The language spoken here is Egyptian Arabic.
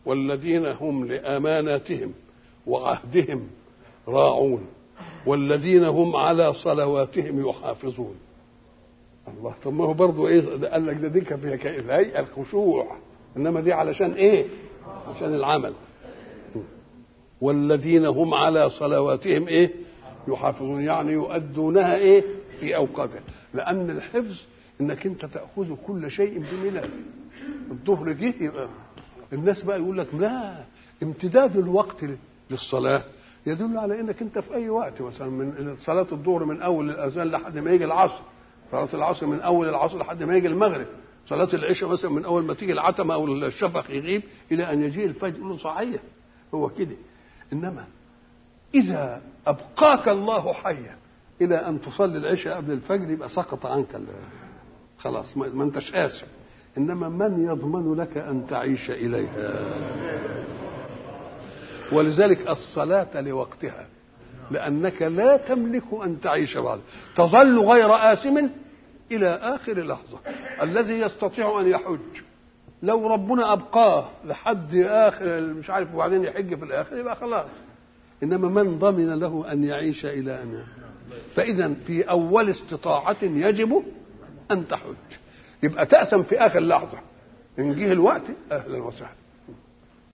والذين هم لاماناتهم وعهدهم راعون والذين هم على صلواتهم يحافظون الله طب ما هو برضه ايه ده قال لك ده دي كان فيها الهيئه الخشوع انما دي علشان ايه؟ عشان العمل والذين هم على صلواتهم ايه؟ يحافظون يعني يؤدونها ايه؟ في اوقاتها لان الحفظ انك انت تاخذ كل شيء بملل الظهر جه يبقى الناس بقى يقول لك لا امتداد الوقت للصلاه يدل على انك انت في اي وقت مثلا من صلاه الظهر من اول الاذان لحد ما يجي العصر صلاه العصر من اول العصر لحد ما يجي المغرب صلاه العشاء مثلا من اول ما تيجي العتمه او الشفق يغيب الى ان يجيء الفجر له صحيح هو كده انما اذا ابقاك الله حيا الى ان تصلي العشاء قبل الفجر يبقى سقط عنك خلاص ما انتش اسف انما من يضمن لك ان تعيش اليها ولذلك الصلاه لوقتها لانك لا تملك ان تعيش بعد تظل غير آثم الى اخر لحظه الذي يستطيع ان يحج لو ربنا ابقاه لحد اخر مش عارف وبعدين يحج في الاخر يبقى خلاص انما من ضمن له ان يعيش الى ان فاذا في اول استطاعه يجب ان تحج يبقى تأسم في اخر لحظه ان جه الوقت اهلا وسهلا